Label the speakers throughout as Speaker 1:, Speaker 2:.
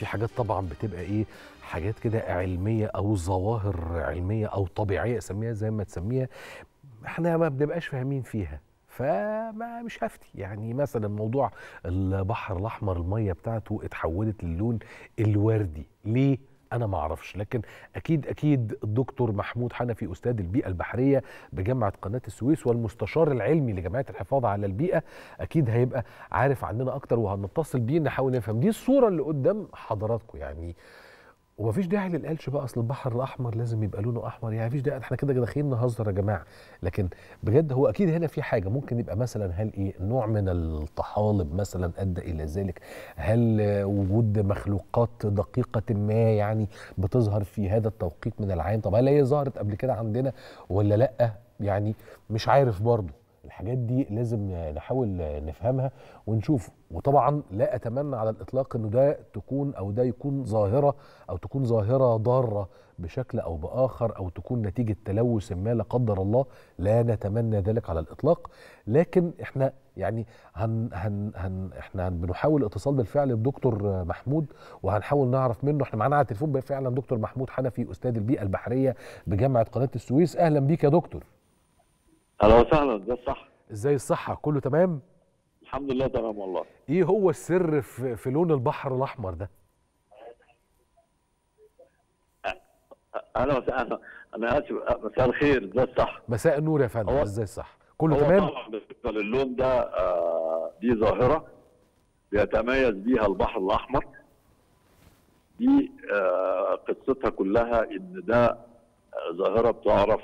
Speaker 1: في حاجات طبعا بتبقى ايه حاجات كده علميه او ظواهر علميه او طبيعيه سميها زي ما تسميها احنا ما بنبقاش فاهمين فيها فما مش هفتي يعني مثلا موضوع البحر الاحمر الميه بتاعته اتحولت للون الوردي ليه انا ما اعرفش لكن اكيد اكيد الدكتور محمود حنفي استاذ البيئه البحريه بجامعه قناه السويس والمستشار العلمي لجمعيه الحفاظ على البيئه اكيد هيبقى عارف عننا اكتر وهنتصل بيه نحاول نفهم دي الصوره اللي قدام حضراتكم يعني ومفيش داعي للقلش بقى اصل البحر الاحمر لازم يبقى لونه احمر يعني مفيش داعي احنا كده داخلين نهزر يا جماعه لكن بجد هو اكيد هنا في حاجه ممكن يبقى مثلا هل ايه نوع من الطحالب مثلا ادى الى ذلك هل وجود مخلوقات دقيقه ما يعني بتظهر في هذا التوقيت من العام طب هل هي ظهرت قبل كده عندنا ولا لا يعني مش عارف برضه الحاجات دي لازم نحاول نفهمها ونشوف وطبعا لا اتمنى على الاطلاق انه ده تكون او ده يكون ظاهره او تكون ظاهره ضاره بشكل او باخر او تكون نتيجه تلوث ما لا قدر الله لا نتمنى ذلك على الاطلاق لكن احنا يعني هن هن هن احنا بنحاول الاتصال بالفعل بدكتور محمود وهنحاول نعرف منه احنا معانا على التليفون فعلا دكتور محمود حنفي استاذ البيئه البحريه بجامعه قناه السويس اهلا بيك يا دكتور
Speaker 2: اهلا وسهلا ده الصح
Speaker 1: ازاي الصحه كله تمام
Speaker 2: الحمد لله تمام والله
Speaker 1: ايه هو السر في, في لون البحر الاحمر ده
Speaker 2: اهلا وسهلا انا اسف مساء الخير ده الصح
Speaker 1: مساء النور يا فندم
Speaker 2: هو-
Speaker 1: ازاي الصح كله
Speaker 2: هو
Speaker 1: تمام
Speaker 2: طبعا بالنسبه للون ده آه دي ظاهره بيتميز بيها البحر الاحمر دي آه قصتها كلها ان ده آه، ظاهره بتعرف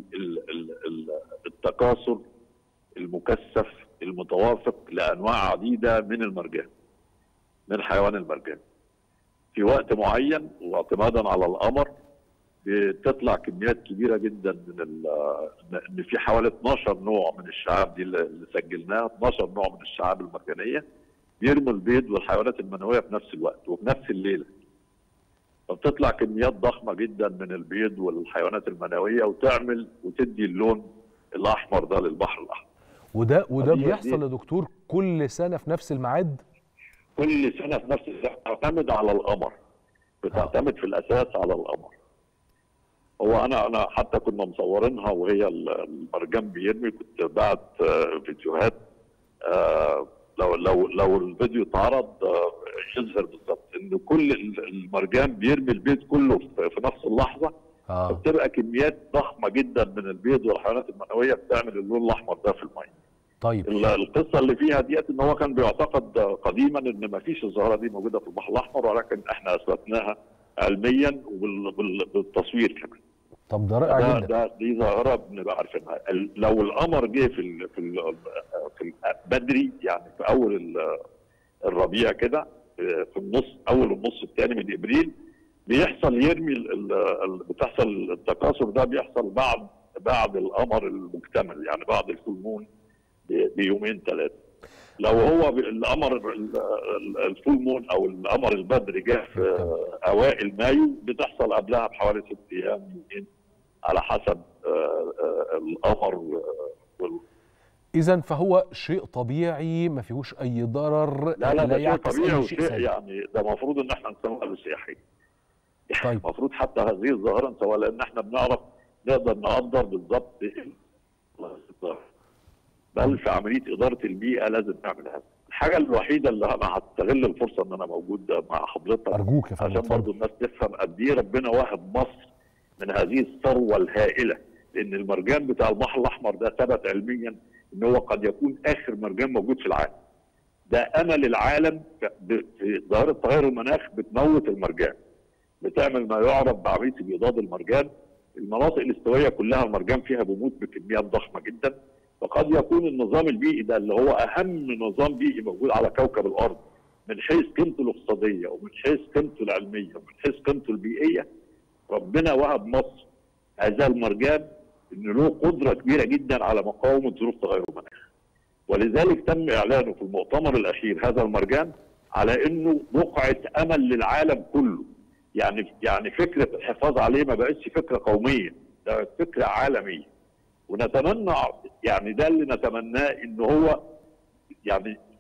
Speaker 2: بالتكاثر المكثف المتوافق لانواع عديده من المرجان من حيوان المرجان في وقت معين واعتمادا على القمر بتطلع كميات كبيره جدا من ال- ان في حوالي 12 نوع من الشعاب دي اللي اللي سجلناها 12 نوع من الشعاب المرجانيه بيرموا البيض والحيوانات المنويه في نفس الوقت وفي نفس الليله فبتطلع كميات ضخمه جدا من البيض والحيوانات المنويه وتعمل وتدي اللون الاحمر ده للبحر الاحمر
Speaker 1: وده وده
Speaker 2: دي-
Speaker 1: بيحصل
Speaker 2: دي-
Speaker 1: يا دكتور كل سنه في نفس الميعاد
Speaker 2: كل سنه في نفس السنه بتعتمد على القمر بتعتمد في الاساس على القمر هو انا انا حتى كنا مصورينها وهي ال- المرجان بيرمي كنت بعت آه، فيديوهات آه، لو لو لو الفيديو اتعرض آه، يظهر بالظبط ان كل ال- المرجان بيرمي البيض كله في في نفس اللحظه
Speaker 1: اه
Speaker 2: فبتبقى كميات ضخمه جدا من البيض والحيوانات المنويه بتعمل اللون الاحمر ده في الميه
Speaker 1: طيب
Speaker 2: ال- القصه اللي فيها ديت ان هو كان بيعتقد قديما ان ما فيش الظاهره دي موجوده في البحر الاحمر ولكن احنا اثبتناها علميا وبالتصوير كمان
Speaker 1: طب ده رائع
Speaker 2: ده,
Speaker 1: جدا
Speaker 2: ده دي ظاهره بنبقى عارفينها ال- لو القمر جه في ال في ال في ال بدري يعني في اول ال- الربيع كده في النص اول النص الثاني من ابريل بيحصل يرمي ال- ال- ال- بتحصل التكاثر ده بيحصل بعد بعد القمر المكتمل يعني بعد الفول مون ب- بيومين ثلاثه لو هو ب- القمر ال- ال- الفول مون او القمر البدري جه في اوائل مايو بتحصل قبلها بحوالي ست ايام يمكن على حسب آه، آه، القمر و- وال-
Speaker 1: اذا فهو شيء طبيعي ما فيهوش اي ضرر
Speaker 2: لا لا ده شيء
Speaker 1: يعكس
Speaker 2: طبيعي
Speaker 1: أي شيء
Speaker 2: وشيء
Speaker 1: سلبي.
Speaker 2: يعني ده المفروض ان احنا نسويها له سياحي
Speaker 1: طيب.
Speaker 2: المفروض حتى هذه الظاهره نسويها لان احنا بنعرف نقدر نقدر بالظبط الظاهرة. بل في عمليه اداره البيئه لازم نعمل هذا الحاجه الوحيده اللي انا هستغل الفرصه ان انا موجود مع حضرتك
Speaker 1: ارجوك يا فندم
Speaker 2: عشان برضو
Speaker 1: اتفضل.
Speaker 2: الناس تفهم قد ايه ربنا واهب مصر من هذه الثروه الهائله لان المرجان بتاع البحر الاحمر ده ثبت علميا ان هو قد يكون اخر مرجان موجود في العالم ده امل العالم ب- في ظاهره تغير المناخ بتموت المرجان بتعمل ما يعرف بعمليه ابيضاد المرجان المناطق الاستوائيه كلها المرجان فيها بيموت بكميات ضخمه جدا وقد يكون النظام البيئي ده اللي هو اهم نظام بيئي موجود على كوكب الارض من حيث قيمته الاقتصاديه ومن حيث قيمته العلميه ومن حيث قيمته البيئيه ربنا وهب مصر هذا المرجان انه له قدره كبيره جدا على مقاومه ظروف تغير المناخ ولذلك تم اعلانه في المؤتمر الاخير هذا المرجان على انه بقعه امل للعالم كله يعني يعني فكره الحفاظ عليه ما بقتش فكره قوميه ده فكره عالميه ونتمنى يعني ده اللي نتمناه ان هو يعني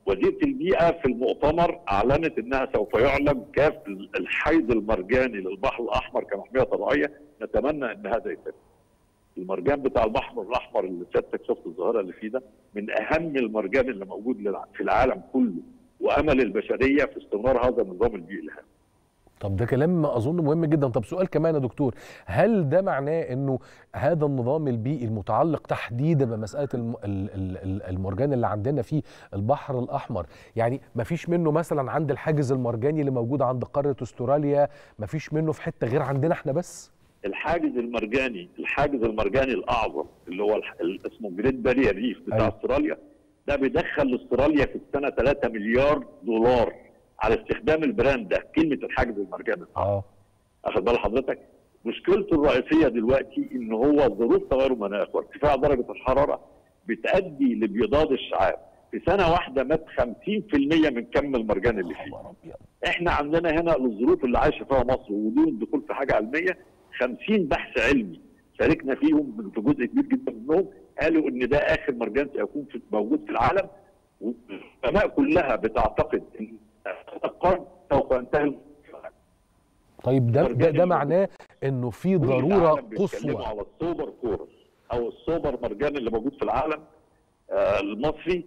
Speaker 2: وزيره البيئه في المؤتمر اعلنت انها سوف يعلن كاف الحيض المرجاني للبحر الاحمر كمحميه طبيعيه نتمنى ان هذا يتم. المرجان بتاع البحر الاحمر اللي سيادتك شفت الظاهره اللي فيه ده من اهم المرجان اللي موجود للع- في العالم كله وامل البشريه في استمرار هذا النظام البيئي الهام.
Speaker 1: طب ده كلام اظن مهم جدا طب سؤال كمان يا دكتور هل ده معناه انه هذا النظام البيئي المتعلق تحديدا بمساله الم- ال- ال- ال- المرجان اللي عندنا في البحر الاحمر يعني ما فيش منه مثلا عند الحاجز المرجاني اللي موجود عند قاره استراليا ما فيش منه في حته غير عندنا احنا بس
Speaker 2: الحاجز المرجاني الحاجز المرجاني الاعظم اللي هو الح- ال- اسمه جريت بارير ريف بتاع
Speaker 1: أيوة.
Speaker 2: استراليا ده بيدخل استراليا في السنه 3 مليار دولار على استخدام البراند ده كلمه الحاجز المرجاني
Speaker 1: اه
Speaker 2: اخد بال حضرتك مشكلته الرئيسيه دلوقتي ان هو ظروف تغير المناخ وارتفاع درجه الحراره بتؤدي لبيضاد الشعاب في سنه واحده مات 50% من كم المرجان اللي فيه
Speaker 1: خبر أبيض.
Speaker 2: احنا عندنا هنا الظروف اللي عايشه فيها مصر وبدون الدخول في حاجه علميه 50 بحث علمي شاركنا فيهم في جزء كبير جدا منهم قالوا ان ده اخر مرجان سيكون في موجود في العالم والعلماء كلها بتعتقد ان هذا القرن سوف ينتهي
Speaker 1: طيب ده ده,
Speaker 2: مرجان
Speaker 1: ده
Speaker 2: اللي
Speaker 1: معناه انه في
Speaker 2: كل
Speaker 1: ضروره
Speaker 2: العالم بيتكلموا
Speaker 1: قصوى
Speaker 2: على السوبر كورس او السوبر مرجان اللي موجود في العالم آه المصري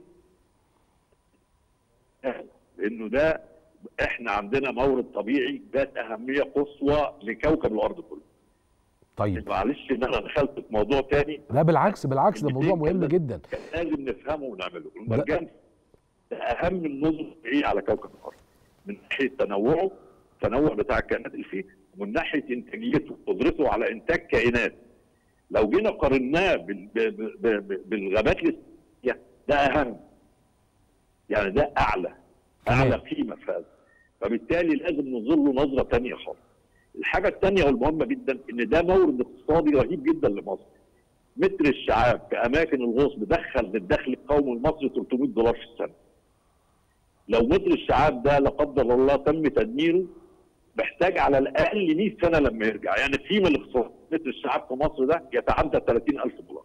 Speaker 2: لانه ده احنا عندنا مورد طبيعي ذات اهميه قصوى لكوكب الارض كله
Speaker 1: طيب
Speaker 2: معلش ان انا دخلت في موضوع تاني
Speaker 1: لا بالعكس بالعكس ده موضوع مهم جدا
Speaker 2: كان لازم نفهمه ونعمله المرجان ده اهم النظم الطبيعيه على كوكب الارض من ناحيه تنوعه التنوع بتاع الكائنات اللي فيه ومن ناحيه انتاجيته قدرته على انتاج كائنات لو جينا قارناه بال- ب- ب- ب- بالغابات الاستوائيه ده اهم يعني ده اعلى اعلى
Speaker 1: تمام.
Speaker 2: قيمه في هذا فبالتالي لازم ننظر له نظره ثانيه خالص الحاجه الثانيه والمهمه جدا ان ده مورد اقتصادي رهيب جدا لمصر متر الشعاب في اماكن الغوص بدخل للدخل القومي المصري 300 دولار في السنه لو متر الشعاب ده لا قدر الله تم تدميره محتاج على الاقل 100 سنه لما يرجع يعني قيمه الاقتصاد متر الشعاب في مصر ده يتعدى 30000 دولار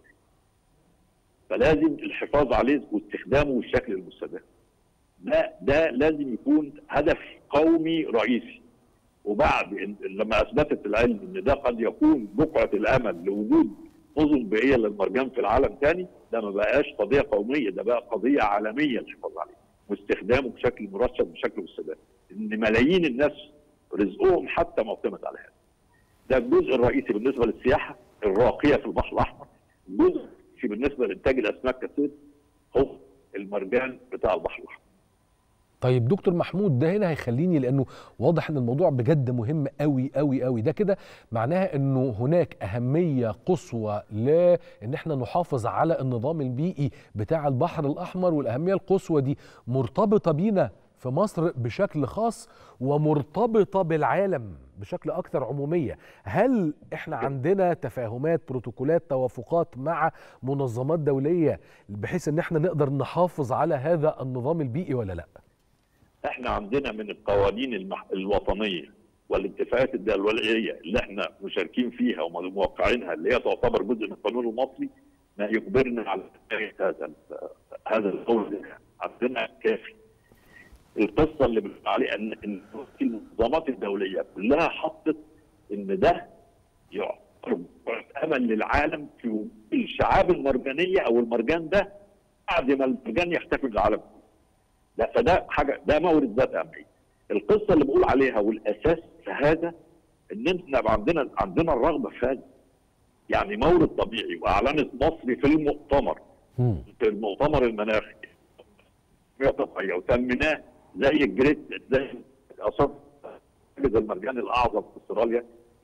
Speaker 2: فلازم الحفاظ عليه واستخدامه بالشكل المستدام ده ده لازم يكون هدف قومي رئيسي وبعد إن- لما اثبتت العلم ان ده قد يكون بقعه الامل لوجود نظم بيئيه للمرجان في العالم تاني ده ما بقاش قضيه قوميه ده بقى قضيه عالميه الحفاظ عليه واستخدامه بشكل مرشد بشكل مستدام ان ملايين الناس رزقهم حتى معتمد على هذا ده الجزء الرئيسي بالنسبه للسياحه الراقيه في البحر الاحمر الجزء الرئيسي بالنسبه لانتاج الاسماك كثير هو المرجان بتاع البحر الاحمر
Speaker 1: طيب دكتور محمود ده هنا هيخليني لانه واضح ان الموضوع بجد مهم قوي قوي قوي ده كده معناها انه هناك اهميه قصوى لان احنا نحافظ على النظام البيئي بتاع البحر الاحمر والاهميه القصوى دي مرتبطه بينا في مصر بشكل خاص ومرتبطه بالعالم بشكل اكثر عموميه هل احنا عندنا تفاهمات بروتوكولات توافقات مع منظمات دوليه بحيث ان احنا نقدر نحافظ على هذا النظام البيئي ولا لا
Speaker 2: احنا عندنا من القوانين المح... الوطنيه والاتفاقات الدوليه اللي احنا مشاركين فيها وموقعينها اللي هي تعتبر جزء من القانون المصري ما يجبرنا على حماية هذا ال- هذا القول عندنا كافي القصه اللي بنقول عليها ان ان المنظمات الدوليه كلها حطت ان ده يعتبر امل للعالم في وجود الشعاب المرجانيه او المرجان ده بعد ما المرجان يختفي من العالم كله. لا فده حاجه ده مورد ذات اهميه. القصه اللي بقول عليها والاساس في هذا ان احنا يبقى عندنا عندنا الرغبه في هذا. يعني مورد طبيعي واعلنت مصر في المؤتمر
Speaker 1: مم.
Speaker 2: في المؤتمر المناخي مياه طبيعيه وسميناه زي الجريت زي اصلا حاجز المرجان الاعظم في استراليا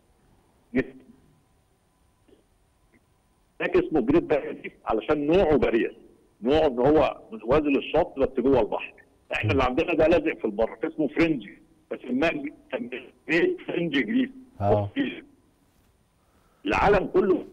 Speaker 2: هناك اسمه جريت بارير علشان نوعه بارير نوعه ان هو متوازي للشط بس جوه البحر احنا اللي عندنا ده لازق في البر اسمه فرنجي فسماه جريت فرنجي جريف
Speaker 1: اه
Speaker 2: العالم كله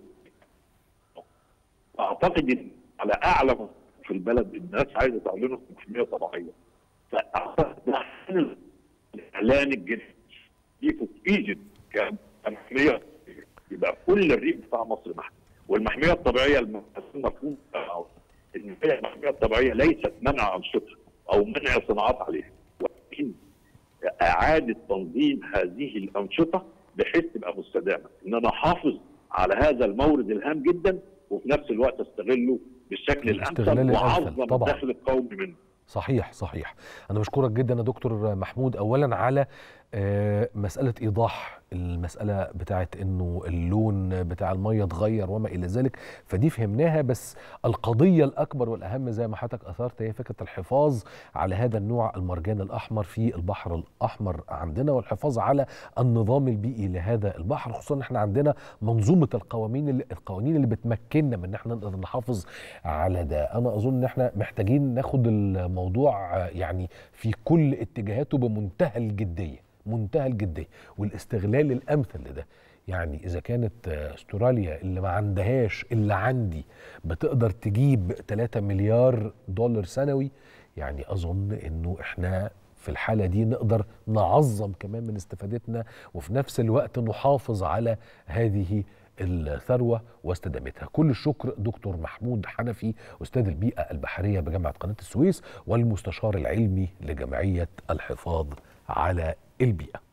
Speaker 2: اعتقد إن على اعلى مستوى في البلد الناس عايزه تعلنه في محميه طبيعيه فاعتقد ده حل الاعلان الجديد دي في ايجيبت كمحميه يبقى كل الريف بتاع مصر محمي والمحميه الطبيعيه الم- المفهوم بتاعها ان هي المحميه الطبيعيه ليست منع انشطه او منع صناعات عليها ولكن اعاده تنظيم هذه الانشطه بحيث تبقى مستدامه ان انا احافظ على هذا المورد الهام جدا وفي نفس الوقت استغله بالشكل
Speaker 1: الاستغلال
Speaker 2: الامثل
Speaker 1: الأمثل،
Speaker 2: واعظم
Speaker 1: طبعاً.
Speaker 2: الدخل القومي منه
Speaker 1: صحيح صحيح انا بشكرك جدا يا دكتور محمود اولا على آه، مساله ايضاح المساله بتاعت انه اللون بتاع الميه اتغير وما الى ذلك فدي فهمناها بس القضيه الاكبر والاهم زي ما حضرتك اثرت هي فكره الحفاظ على هذا النوع المرجان الاحمر في البحر الاحمر عندنا والحفاظ على النظام البيئي لهذا البحر خصوصا ان احنا عندنا منظومه القوانين اللي القوانين اللي بتمكننا من ان احنا نقدر نحافظ على ده انا اظن ان احنا محتاجين ناخد الموضوع آه، يعني في كل اتجاهاته بمنتهى الجديه منتهى الجديه والاستغلال الامثل لده يعني اذا كانت آه، استراليا اللي ما عندهاش اللي عندي بتقدر تجيب 3 مليار دولار سنوي يعني اظن انه احنا في الحاله دي نقدر نعظم كمان من استفادتنا وفي نفس الوقت نحافظ على هذه الثروه واستدامتها كل الشكر دكتور محمود حنفي استاذ البيئه البحريه بجامعه قناه السويس والمستشار العلمي لجمعيه الحفاظ على البيئه